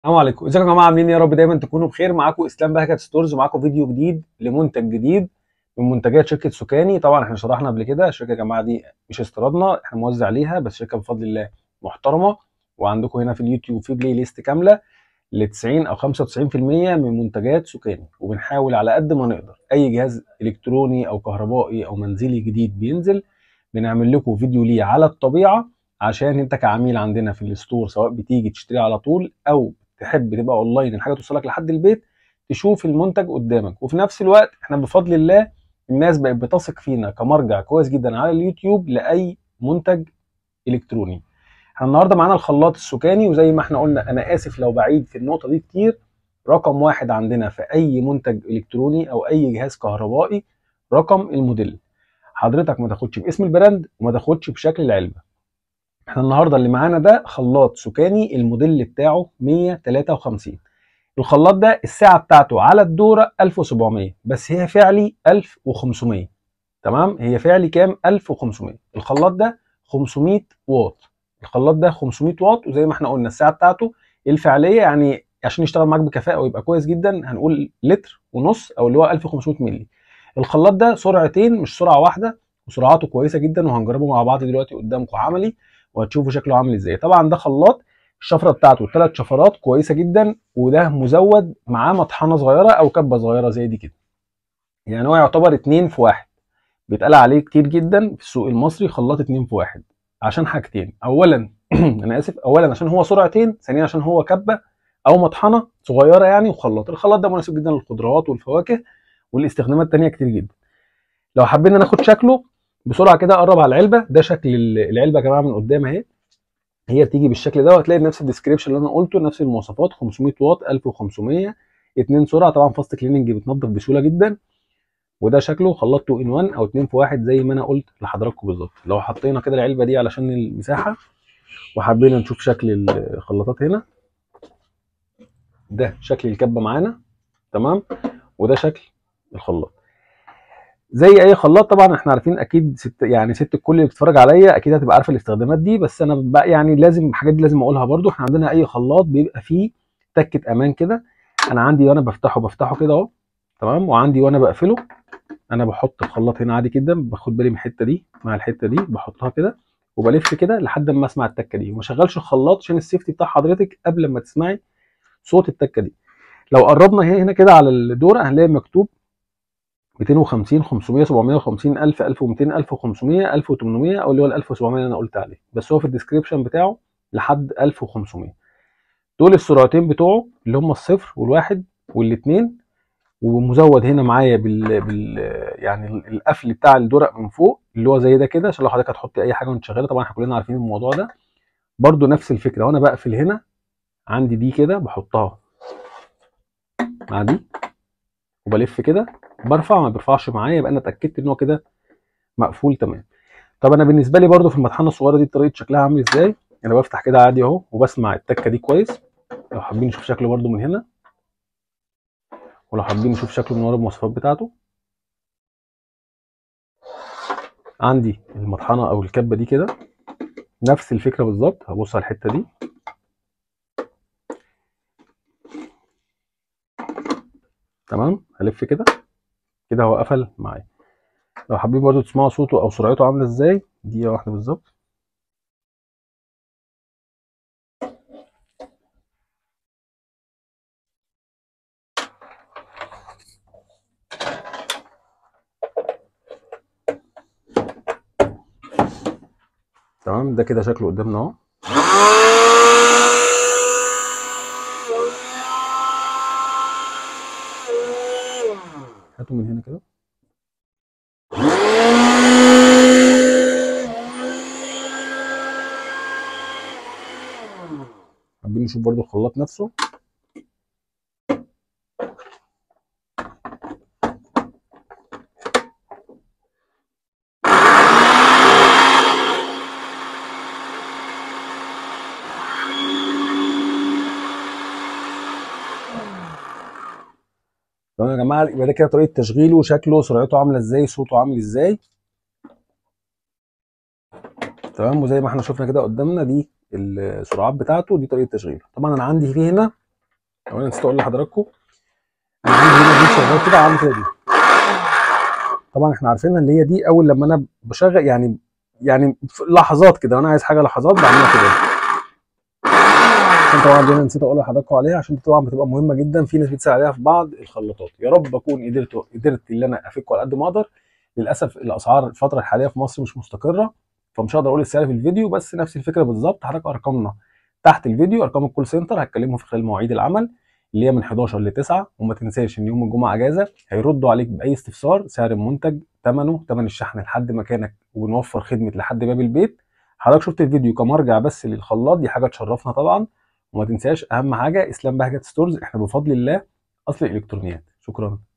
السلام عليكم ازيكم يا جماعه عاملين إيه؟ يا رب دايما تكونوا بخير معاكم اسلام بهجت ستورز ومعاكم فيديو جديد لمنتج جديد من منتجات شركه سوكاني طبعا احنا شرحنا قبل كده الشركه يا جماعه دي مش استيرادنا احنا موزع ليها بس شركه بفضل الله محترمه وعندكم هنا في اليوتيوب في بلاي ليست كامله ل 90 او 95% من منتجات سوكاني وبنحاول على قد ما نقدر اي جهاز الكتروني او كهربائي او منزلي جديد بينزل بنعمل لكم فيديو ليه على الطبيعه عشان انت كعميل عندنا في الستور سواء بتيجي تشتري على طول او تحب تبقى اونلاين الحاجه توصلك لحد البيت تشوف المنتج قدامك وفي نفس الوقت احنا بفضل الله الناس بقت بتثق فينا كمرجع كويس جدا على اليوتيوب لاي منتج الكتروني احنا النهارده معانا الخلاط السكاني وزي ما احنا قلنا انا اسف لو بعيد في النقطه دي كتير رقم واحد عندنا في اي منتج الكتروني او اي جهاز كهربائي رقم الموديل حضرتك ما تاخدش باسم البراند وما تاخدش بشكل العلبه احنا النهارده اللي معانا ده خلاط سكاني الموديل بتاعه 153 الخلاط ده الساعه بتاعته على الدوره 1700 بس هي فعلي 1500 تمام هي فعلي كام 1500 الخلاط ده 500 واط الخلاط ده 500 واط وزي ما احنا قلنا الساعه بتاعته الفعليه يعني عشان يشتغل معاك بكفاءه ويبقى كويس جدا هنقول لتر ونص او اللي هو 1500 مللي الخلاط ده سرعتين مش سرعه واحده وسرعاته كويسه جدا وهنجربه مع بعض دلوقتي قدامكم عملي وهتشوفوا شكله عامل ازاي طبعا ده خلاط الشفره بتاعته ثلاث شفرات كويسه جدا وده مزود معاه مطحنه صغيره او كبه صغيره زي دي كده يعني هو يعتبر اتنين في واحد بيتقال عليه كتير جدا في السوق المصري خلاط اتنين في واحد عشان حاجتين اولا انا اسف اولا عشان هو سرعتين ثانيا عشان هو كبه او مطحنه صغيره يعني وخلاط الخلاط ده مناسب جدا للخضروات والفواكه والاستخدامات التانية كتير جدا لو حبينا ناخد شكله بسرعه كده اقرب على العلبه ده شكل العلبه يا جماعه من قدام اهي هي بتيجي بالشكل ده وهتلاقي نفس الديسكريبشن اللي انا قلته نفس المواصفات 500 واط 1500 اتنين سرعه طبعا فاست كليننج بتنضف بسهوله جدا وده شكله خلاط 2 ان 1 او 2 في 1 زي ما انا قلت لحضراتكم بالظبط لو حطينا كده العلبه دي علشان المساحه وحبينا نشوف شكل الخلاطات هنا ده شكل الكبه معانا تمام وده شكل الخلاط زي اي خلاط طبعا احنا عارفين اكيد ست يعني ست الكل اللي بتتفرج عليا اكيد هتبقى عارفه الاستخدامات دي بس انا بقى يعني لازم الحاجات دي لازم اقولها برده احنا عندنا اي خلاط بيبقى فيه تكه امان كده انا عندي وانا بفتحه بفتحه كده اهو تمام وعندي وانا بقفله انا بحط الخلاط هنا عادي جدا باخد بالي من الحته دي مع الحته دي بحطها كده وبلف كده لحد ما اسمع التكه دي وما اشغلش الخلاط عشان السيفتي بتاع حضرتك قبل ما تسمعي صوت التكه دي لو قربنا هنا كده على الدوره هنلاقي مكتوب 250 500 750 1000 1200 1500 1800 او اللي هو ال 1700 اللي انا قلت عليه بس هو في الديسكريبشن بتاعه لحد 1500 دول السرعتين بتوعه اللي هم الصفر والواحد والاثنين ومزود هنا معايا بال, بال يعني القفل بتاع الدرق من فوق اللي هو زي ده كده عشان لو حضرتك هتحطي اي حاجه وانت شغاله طبعا احنا كلنا عارفين الموضوع ده برده نفس الفكره وانا بقفل هنا عندي دي كده بحطها مع دي وبلف كده برفع ما بيرفعش معايا يبقى انا اتاكدت ان هو كده مقفول تمام طب انا بالنسبه لي برده في المطحنه الصغيره دي طريقه شكلها عامل ازاي انا بفتح كده عادي اهو وبسمع التكه دي كويس لو حابين نشوف شكله برده من هنا ولو حابين نشوف شكله من ورا المواصفات بتاعته عندي المطحنه او الكبه دي كده نفس الفكره بالظبط هبص على الحته دي تمام هلف كده كده هو قفل معايا لو حابين برضو تسمعوا صوته او سرعته عامله ازاي دقيقه واحده بالظبط تمام ده كده شكله قدامنا اهو هاتوا من هنا كده حابين نشوف برضو الخلاط نفسه تمام يا جماعه يبقى ده كده طريقه تشغيله شكله سرعته عامله ازاي صوته عامل ازاي تمام وزي ما احنا شفنا كده قدامنا دي السرعات بتاعته دي طريقه تشغيله طبعا انا عندي فيه هنا لو انا نسيت اقول لحضراتكم انا عندي هنا دي شغال كده عامل كده دي طبعا احنا عارفينها اللي هي دي اول لما انا بشغل يعني يعني في لحظات كده وانا عايز حاجه لحظات بعملها كده عشان طبعا دي انا نسيت اقول لحضراتكم عليها عشان دي طبعا بتبقى مهمه جدا في ناس بتسال عليها في بعض الخلاطات يا رب اكون قدرت قدرت ان انا افكه على قد ما اقدر للاسف الاسعار الفتره الحاليه في مصر مش مستقره فمش هقدر اقول السعر في الفيديو بس نفس الفكره بالظبط حضرتك ارقامنا تحت الفيديو ارقام الكول سنتر هتكلمهم في خلال مواعيد العمل اللي هي من 11 ل 9 وما تنساش ان يوم الجمعه اجازه هيردوا عليك باي استفسار سعر المنتج ثمنه ثمن الشحن لحد مكانك ونوفر خدمه لحد باب البيت حضرتك شفت الفيديو كمرجع بس للخلاط دي حاجه تشرفنا طبعا وما تنساش اهم حاجه اسلام بهجت ستورز احنا بفضل الله اصل الالكترونيات شكرا